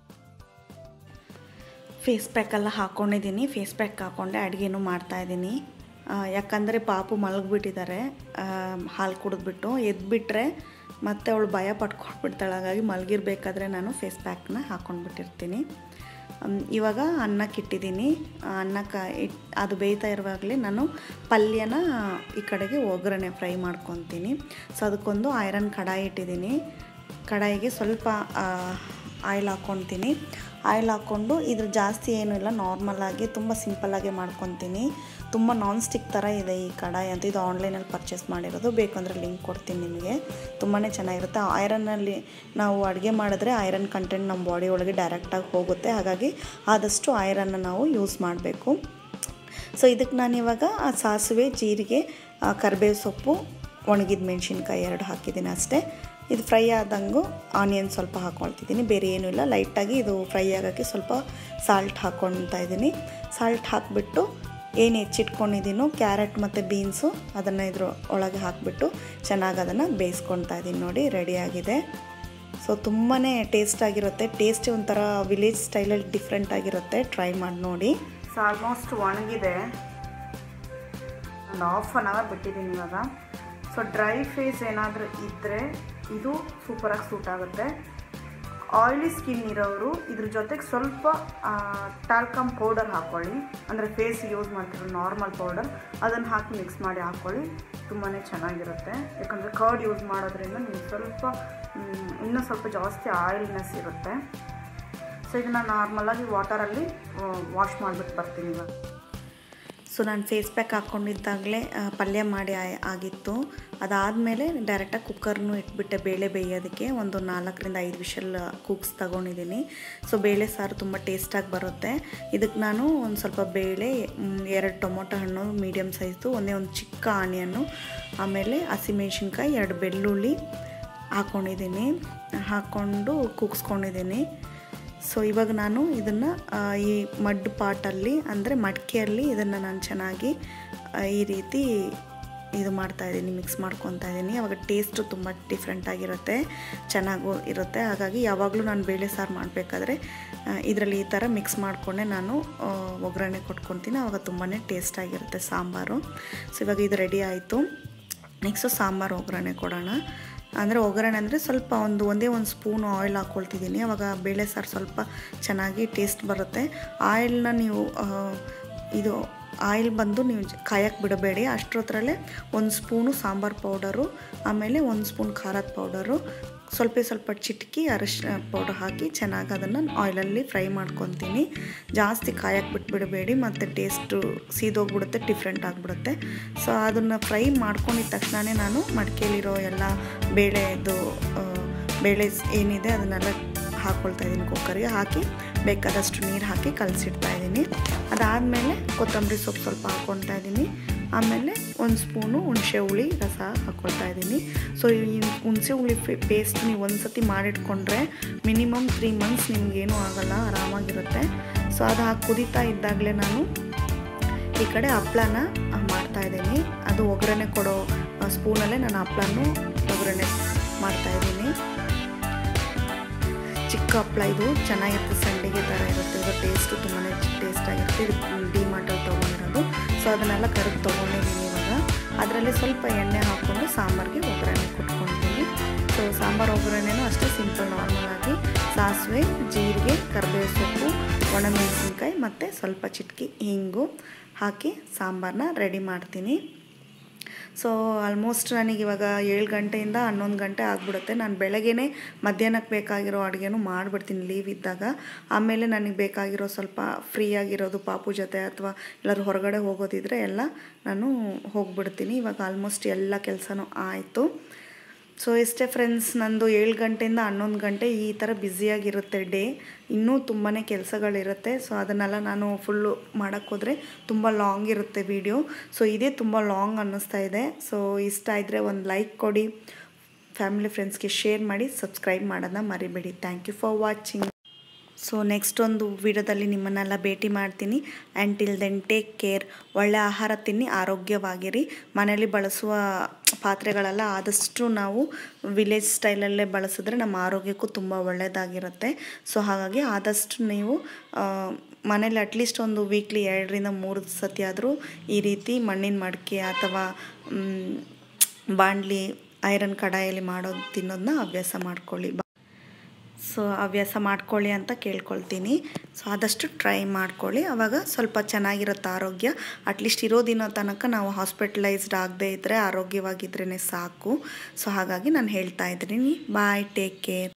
ಫೇಸ್ ಪ್ಯಾಕೆಲ್ಲ ಹಾಕ್ಕೊಂಡಿದ್ದೀನಿ ಫೇಸ್ ಪ್ಯಾಕ್ ಹಾಕ್ಕೊಂಡೆ ಅಡುಗೆನೂ ಮಾಡ್ತಾಯಿದ್ದೀನಿ ಯಾಕಂದರೆ ಪಾಪು ಮಲಗಿಬಿಟ್ಟಿದ್ದಾರೆ ಹಾಲು ಕುಡಿದ್ಬಿಟ್ಟು ಎದ್ಬಿಟ್ರೆ ಮತ್ತೆ ಅವಳು ಭಯ ಪಟ್ಕೊಂಡ್ಬಿಡ್ತಾಳೆ ಹಾಗಾಗಿ ಮಲಗಿರ್ಬೇಕಾದ್ರೆ ನಾನು ಫೇಸ್ ಪ್ಯಾಕ್ನ ಹಾಕ್ಕೊಂಡ್ಬಿಟ್ಟಿರ್ತೀನಿ ಅಮ್, ಇವಾಗ ಅನ್ನಕ್ಕೆ ಇಟ್ಟಿದ್ದೀನಿ ಆ ಅನ್ನಕ್ಕೆ ಇಟ್ ಅದು ಬೇಯ್ತಾ ಇರುವಾಗಲೇ ನಾನು ಪಲ್ಯನ ಈ ಕಡೆಗೆ ಒಗ್ಗರಣೆ ಫ್ರೈ ಮಾಡ್ಕೊತೀನಿ ಸೊ ಅದಕ್ಕೊಂದು ಐರನ್ ಕಡಾಯಿ ಇಟ್ಟಿದ್ದೀನಿ ಕಡಾಯಿಗೆ ಸ್ವಲ್ಪ ಆಯಿಲ್ ಹಾಕ್ಕೊತೀನಿ ಆಯಿಲ್ ಹಾಕ್ಕೊಂಡು ಇದ್ರ ಜಾಸ್ತಿ ಏನೂ ಇಲ್ಲ ನಾರ್ಮಲಾಗಿ ತುಂಬ ಸಿಂಪಲ್ಲಾಗಿ ಮಾಡ್ಕೊತೀನಿ ತುಂಬ ನಾನ್ ಸ್ಟಿಕ್ ಥರ ಇದೆ ಈ ಕಡಾಯಿ ಅಂತ ಇದು ಆನ್ಲೈನಲ್ಲಿ ಪರ್ಚೇಸ್ ಮಾಡಿರೋದು ಬೇಕಂದರೆ ಲಿಂಕ್ ಕೊಡ್ತೀನಿ ನಿಮಗೆ ತುಂಬಾ ಚೆನ್ನಾಗಿರುತ್ತೆ ಐರನ್ನಲ್ಲಿ ನಾವು ಅಡುಗೆ ಮಾಡಿದ್ರೆ ಐರನ್ ಕಂಟೆಂಟ್ ನಮ್ಮ ಬಾಡಿ ಒಳಗೆ ಡೈರೆಕ್ಟಾಗಿ ಹೋಗುತ್ತೆ ಹಾಗಾಗಿ ಆದಷ್ಟು ಐರನ್ನ ನಾವು ಯೂಸ್ ಮಾಡಬೇಕು ಸೊ ಇದಕ್ಕೆ ನಾನು ಇವಾಗ ಆ ಸಾಸಿವೆ ಜೀರಿಗೆ ಆ, ಕರಿಬೇವು ಸೊಪ್ಪು ಒಣಗಿದ ಮೆಣಸಿನ್ಕಾಯಿ ಎರಡು ಹಾಕಿದ್ದೀನಿ ಅಷ್ಟೇ ಇದು ಫ್ರೈ ಆದಂಗೂ ಆನಿಯನ್ ಸ್ವಲ್ಪ ಹಾಕ್ಕೊಳ್ತಿದ್ದೀನಿ ಬೇರೆ ಏನೂ ಇಲ್ಲ ಲೈಟಾಗಿ ಇದು ಫ್ರೈ ಆಗೋಕ್ಕೆ ಸ್ವಲ್ಪ ಸಾಲ್ಟ್ ಹಾಕ್ಕೊಳ್ತಾ ಇದ್ದೀನಿ ಸಾಲ್ಟ್ ಹಾಕಿಬಿಟ್ಟು ಏನು ಹೆಚ್ಚಿಟ್ಕೊಂಡಿದ್ದೀನೋ ಕ್ಯಾರೆಟ್ ಮತ್ತು ಬೀನ್ಸು ಅದನ್ನು ಇದ್ರ ಒಳಗೆ ಹಾಕಿಬಿಟ್ಟು ಚೆನ್ನಾಗಿ ಅದನ್ನು ಬೇಯಿಸ್ಕೊಳ್ತಾ ಇದ್ದೀನಿ ನೋಡಿ ರೆಡಿಯಾಗಿದೆ ಸೊ ತುಂಬಾ ಟೇಸ್ಟ್ ಆಗಿರುತ್ತೆ ಟೇಸ್ಟೇ ಒಂಥರ ವಿಲೇಜ್ ಸ್ಟೈಲಲ್ಲಿ ಡಿಫ್ರೆಂಟ್ ಆಗಿರುತ್ತೆ ಟ್ರೈ ಮಾಡಿ ನೋಡಿ ಸೊ ಆಲ್ಮೋಸ್ಟ್ ಒಣಗಿದೆ ಒಂದು ಹಾಫ್ ಆನ್ ಅವರ್ ಬಿಟ್ಟಿದ್ದೀನಿ ಇವಾಗ ಸೊ ಡ್ರೈ ಫೇಸ್ ಏನಾದರೂ ಇದ್ದರೆ ಇದು ಸೂಪರಾಗಿ ಸೂಟ್ ಆಗುತ್ತೆ ಆಯಿಲಿ ಸ್ಕಿನ್ ಇರೋರು ಇದ್ರ ಜೊತೆಗೆ ಸ್ವಲ್ಪ ಟಾಲ್ಕಮ್ ಪೌಡರ್ ಹಾಕ್ಕೊಳ್ಳಿ ಅಂದರೆ ಫೇಸ್ ಯೂಸ್ ಮಾಡ್ತಿರೋ ನಾರ್ಮಲ್ ಪೌಡರ್ ಅದನ್ನು ಹಾಕಿ ಮಿಕ್ಸ್ ಮಾಡಿ ಹಾಕ್ಕೊಳ್ಳಿ ತುಂಬಾ ಚೆನ್ನಾಗಿರುತ್ತೆ ಯಾಕಂದರೆ ಕರ್ಡ್ ಯೂಸ್ ಮಾಡೋದ್ರಿಂದ ನಿಮ್ಗೆ ಸ್ವಲ್ಪ ಮ್, ಇನ್ನೂ ಸ್ವಲ್ಪ ಜಾಸ್ತಿ ಆಯಿಲ್ನೆಸ್ ಇರುತ್ತೆ ಸೊ ಇದನ್ನು ನಾರ್ಮಲಾಗಿ ವಾಟರಲ್ಲಿ ವಾಶ್ ಮಾಡಿಬಿಟ್ಟು ಬರ್ತೀನಿ ಇವಾಗ ಸೊ ನಾನು ಫೇಸ್ ಪ್ಯಾಕ್ ಹಾಕ್ಕೊಂಡಿದ್ದಾಗಲೇ ಪಲ್ಯ ಮಾಡಿ ಆ- ಆಗಿತ್ತು ಅದಾದಮೇಲೆ ಡೈರೆಕ್ಟಾಗಿ ಕುಕ್ಕರ್ನು ಇಟ್ಬಿಟ್ಟೆ ಬೇಳೆ ಬೇಯೋದಕ್ಕೆ ಒಂದು ನಾಲ್ಕರಿಂದ ಐದು ವಿಷಲ್ ಕುಕ್ಸ್ ತಗೊಂಡಿದ್ದೀನಿ ಸೊ ಬೇಳೆ ಸಾರು ತುಂಬ ಟೇಸ್ಟಾಗಿ ಬರುತ್ತೆ ಇದಕ್ಕೆ ನಾನು ಒಂದು ಸ್ವಲ್ಪ ಬೇಳೆ ಮ್, ಎರಡು ಟೊಮೊಟೊ ಹಣ್ಣು ಮೀಡಿಯಮ್ ಸೈಜು ಒಂದೇ ಒಂದು ಚಿಕ್ಕ ಆನಿಯನ್ನು ಆಮೇಲೆ ಹಸಿಮೆಣ್ಸಿನ್ಕಾಯಿ ಎರಡು ಬೆಳ್ಳುಳ್ಳಿ ಹಾಕ್ಕೊಂಡಿದ್ದೀನಿ ಹಾಕ್ಕೊಂಡು ಕುಗ್ಸ್ಕೊಂಡಿದ್ದೀನಿ ಸೊ ಇವಾಗ ನಾನು ಇದನ್ನು ಈ ಮಡ್ ಪಾಟಲ್ಲಿ ಅಂದರೆ ಮಡಿಕೆಯಲ್ಲಿ ಇದನ್ನು ನಾನು ಚೆನ್ನಾಗಿ ಆ, ಈ ರೀತಿ ಇದು ಮಾಡ್ತಾ ಇದ್ದೀನಿ ಮಿಕ್ಸ್ ಮಾಡ್ಕೊತಾ ಇದ್ದೀನಿ ಅವಾಗ ಟೇಸ್ಟು ತುಂಬ ಡಿಫ್ರೆಂಟ್ ಆಗಿರುತ್ತೆ ಚೆನ್ನಾಗೂ ಇರುತ್ತೆ ಹಾಗಾಗಿ ಯಾವಾಗಲೂ ನಾನು ಬೇಳೆ ಸಾರು ಮಾಡಬೇಕಾದ್ರೆ ಇದರಲ್ಲಿ ಈ ಥರ ಮಿಕ್ಸ್ ಮಾಡಿಕೊಂಡೆ ನಾನು ಆ, ಒಗ್ಗರಣೆ ಕೊಟ್ಕೊತೀನಿ ಆವಾಗ ತುಂಬಾ ಟೇಸ್ಟ್ ಆಗಿರುತ್ತೆ ಸಾಂಬಾರು ಸೊ ಇವಾಗ ಇದು ರೆಡಿ ಆಯಿತು ನೆಕ್ಸ್ಟು ಸಾಂಬಾರು ಒಗ್ಗರಣೆ ಕೊಡೋಣ ಅಂದರೆ ಒಗ್ಗರಣೆ ಅಂದರೆ ಸ್ವಲ್ಪ ಒಂದು ಒಂದೇ ಒಂದು ಸ್ಪೂನು ಆಯಿಲ್ ಹಾಕ್ಕೊಳ್ತಿದ್ದೀನಿ ಅವಾಗ ಬೇಳೆ ಸಾರು ಸ್ವಲ್ಪ ಚೆನ್ನಾಗಿ ಟೇಸ್ಟ್ ಬರುತ್ತೆ ಆಯಿಲ್ನ ನೀವು ಆ, ಇದು ಆಯಿಲ್ ಬಂದು ನೀವು ಜ- ಕಾಯಕ್ಕೆ ಬಿಡಬೇಡಿ ಅಷ್ಟರತ್ರಲ್ಲೇ ಒಂದು ಸ್ಪೂನು ಸಾಂಬಾರು ಪೌಡರು ಆಮೇಲೆ ಒಂದು ಸ್ಪೂನ್ ಖಾರದ ಪೌಡರು ಸ್ವಲ್ಪ ಸ್ವಲ್ಪ ಚಿಟಕಿ ಅರಿಶಿನ ಪೌಡರ್ ಹಾಕಿ ಚೆನ್ನಾಗಿ ಅದನ್ನು ಆಯಿಲಲ್ಲಿ ಫ್ರೈ ಮಾಡ್ಕೊತೀನಿ ಜಾಸ್ತಿ ಕಾಯಕ್ಕೆ ಬಿಟ್ಬಿಡಬೇಡಿ ಮತ್ತು ಟೇಸ್ಟು ಸೀದೋಗ್ಬಿಡುತ್ತೆ ಡಿಫ್ರೆಂಟ್ ಆಗಿಬಿಡುತ್ತೆ ಸೊ ಅದನ್ನು ಫ್ರೈ ಮಾಡ್ಕೊಂಡಿದ ತಕ್ಷಣವೇ ನಾನು ಮಡಿಕೆಯಲ್ಲಿರೋ ಎಲ್ಲ ಬೇಳೆದು ಆ, ಬೇಳೆ ಸ್- ಏನಿದೆ ಅದನ್ನೆಲ್ಲ ಹಾಕ್ಕೊಳ್ತಾ ಇದ್ದೀನಿ ಕುಕ್ಕರ್ಗೆ ಹಾಕಿ ಬೇಕಾದಷ್ಟು ನೀರು ಹಾಕಿ ಕಲಸಿಡ್ತಾ ಇದ್ದೀನಿ ಅದಾದಮೇಲೆ ಕೊತ್ತಂಬರಿ ಸೊಪ್ಪು ಸ್ವಲ್ಪ ಹಾಕ್ಕೊಳ್ತಾ ಇದ್ದೀನಿ ಆಮೇಲೆ ಒಂದು ಸ್ಪೂನು ಹುಣಸೆ ಹುಳಿ ರಸ ಹಾಕ್ಕೊಳ್ತಾ ಇದ್ದೀನಿ ಸೊ ಈ ಹುಣಸೆ ಹುಳಿ ಪೇಸ್ಟ್ ನೀವು ಒಂದು ಸತಿ ಮಾಡಿಟ್ಕೊಂಡ್ರೆ ಮಿನಿಮಮ್ ತ್ರೀ ಮಂತ್ಸ್ ನಿಮಗೇನೂ ಆಗಲ್ಲ ಆರಾಮಾಗಿರುತ್ತೆ ಸೊ ಅದು ಹಾಕಿ ಕುದೀತಾ ಇದ್ದಾಗಲೇ ನಾನು ಈ ಕಡೆ ಹಪ್ಳನ ಮಾಡ್ತಾ ಇದ್ದೀನಿ ಅದು ಒಗ್ಗರಣೆ ಕೊಡೋ ಸ್ಪೂನಲ್ಲೇ ನಾನು ಹಪ್ಳನೂ ಒಗ್ಗರಣೆ ಮಾಡ್ತಾ ಇದ್ದೀನಿ ಚಿಕ್ಕ ಹಪ್ಳ ಇದು ಚೆನ್ನಾಗಿರುತ್ತೆ ಸಂಡಿಗೆ ಥರ ಇರುತ್ತೆ ಇದು ಟೇಸ್ಟು ತುಂಬಾ ಟೇಸ್ಟ್ ಆಗಿರುತ್ತೆ ಇದು ಡಿ ಮಾರ್ಟಲ್ಲಿ ತೊಗೊಂಡಿರೋದು ಸೊ ಅದನ್ನೆಲ್ಲ ಕರೆದು ತೊಗೊಂಡಿದ್ದೀನಿ ಇವಾಗ ಅದರಲ್ಲಿ ಸ್ವಲ್ಪ ಎಣ್ಣೆ ಹಾಕ್ಕೊಂಡು ಸಾಂಬಾರಿಗೆ ಒಗ್ಗರಣೆ ಕೊಟ್ಕೊಳ್ತೀನಿ ಸೊ ಸಾಂಬಾರು ಒಗ್ಗರಣೆನೂ ಅಷ್ಟೇ ಸಿಂಪಲ್ ನಾರ್ಮಲಾಗಿ ಸಾಸಿವೆ ಜೀರಿಗೆ ಕರಿಬೇವು ಸೊಪ್ಪು ಒಣಮೆಣಸಿನ್ಕಾಯಿ ಮತ್ತು ಸ್ವಲ್ಪ ಚಿಟಕಿ ಹಿಂಗು ಹಾಕಿ ಸಾಂಬಾರನ್ನ ರೆಡಿ ಮಾಡ್ತೀನಿ ಸೊ ಆಲ್ಮೋಸ್ಟ್ ನನಗೆ ಇವಾಗ ಏಳು ಗಂಟೆಯಿಂದ ಹನ್ನೊಂದು ಗಂಟೆ ಆಗಿಬಿಡುತ್ತೆ ನಾನು ಬೆಳಗ್ಗೆನೇ ಮಧ್ಯಾಹ್ನಕ್ಕೆ ಬೇಕಾಗಿರೋ ಅಡುಗೆನೂ ಮಾಡಿಬಿಡ್ತೀನಿ ಲೀವ್ ಇದ್ದಾಗ ಆಮೇಲೆ ನನಗೆ ಬೇಕಾಗಿರೋ ಸ್ವಲ್ಪ ಫ್ರೀ ಆಗಿರೋದು ಪಾಪು ಜೊತೆ ಅಥವಾ ಎಲ್ಲರೂ ಹೊರಗಡೆ ಹೋಗೋದಿದ್ರೆ ಎಲ್ಲ ನಾನು ಹೋಗ್ಬಿಡ್ತೀನಿ ಇವಾಗ ಆಲ್ಮೋಸ್ಟ್ ಎಲ್ಲ ಕೆಲಸನೂ ಆಯಿತು ಸೊ ಇಷ್ಟೇ ಫ್ರೆಂಡ್ಸ್ ನಂದು ಏಳು ಗಂಟೆಯಿಂದ ಹನ್ನೊಂದು ಗಂಟೆ ಈ ಥರ ಬ್ಯುಸಿಯಾಗಿರುತ್ತೆ ಡೇ ಇನ್ನೂ ತುಂಬಾ ಕೆಲಸಗಳಿರುತ್ತೆ ಸೊ ಅದನ್ನೆಲ್ಲ ನಾನು ಫುಲ್ಲು ಮಾಡೋಕ್ಕೋದ್ರೆ ತುಂಬ ಲಾಂಗ್ ಇರುತ್ತೆ ವಿಡಿಯೋ ಸೊ ಇದೇ ತುಂಬ ಲಾಂಗ್ ಅನ್ನಿಸ್ತಾ ಇದೆ ಸೊ ಇಷ್ಟ ಇದ್ದರೆ ಒಂದು ಲೈಕ್ ಕೊಡಿ ಫ್ಯಾಮಿಲಿ ಫ್ರೆಂಡ್ಸ್ಗೆ ಶೇರ್ ಮಾಡಿ ಸಬ್ಸ್ಕ್ರೈಬ್ ಮಾಡೋದನ್ನ ಮರಿಬೇಡಿ thank you for watching so next ಒಂದು ವಿಡಿಯೋದಲ್ಲಿ ನಿಮ್ಮನ್ನೆಲ್ಲ ಭೇಟಿ ಮಾಡ್ತೀನಿ and till then take care ಒಳ್ಳೆ ಆಹಾರ ತಿನ್ನಿ ಆರೋಗ್ಯವಾಗಿರಿ ಮನೇಲಿ ಬಳಸುವ ಪಾತ್ರೆಗಳೆಲ್ಲ ಆದಷ್ಟು ನಾವು ವಿಲೇಜ್ ಸ್ಟೈಲಲ್ಲೇ ಬಳಸಿದ್ರೆ ನಮ್ಮ ಆರೋಗ್ಯಕ್ಕೂ ತುಂಬ ಒಳ್ಳೆಯದಾಗಿರುತ್ತೆ ಸೊ ಹಾಗಾಗಿ ಆದಷ್ಟು ನೀವು ಆ, ಮನೇಲಿ ಅಟ್ಲೀಸ್ಟ್ ಒಂದು ವೀಕ್ಲಿ ಎರಡರಿಂದ ಮೂರು ಸತಿ ಆದರೂ ಈ ರೀತಿ ಮಣ್ಣಿನ ಮಡಿಕೆ ಅಥವಾ ಮ್, ಬಾಣಲಿ ಐರನ್ ಕಡಾಯಲ್ಲಿ ಮಾಡೋದು ತಿನ್ನೋದನ್ನ ಅಭ್ಯಾಸ ಮಾಡ್ಕೊಳ್ಳಿ ಸೊ ಹವ್ಯಾಸ ಮಾಡ್ಕೊಳ್ಳಿ ಅಂತ ಕೇಳ್ಕೊಳ್ತೀನಿ ಸೊ ಆದಷ್ಟು ಟ್ರೈ ಮಾಡ್ಕೊಳ್ಳಿ ಆವಾಗ ಸ್ವಲ್ಪ ಚೆನ್ನಾಗಿರುತ್ತೆ ಆರೋಗ್ಯ ಅಟ್ಲೀಸ್ಟ್ ಇರೋ ದಿನ ತನಕ ನಾವು ಹಾಸ್ಪಿಟಲೈಸ್ಡ್ ಆಗದೇ ಇದ್ದರೆ ಆರೋಗ್ಯವಾಗಿದ್ರೇ ಸಾಕು ಸೊ ಹಾಗಾಗಿ ನಾನು ಹೇಳ್ತಾ ಇದ್ದೀನಿ ಬಾಯ್ ಟೇಕ್ ಕೇರ್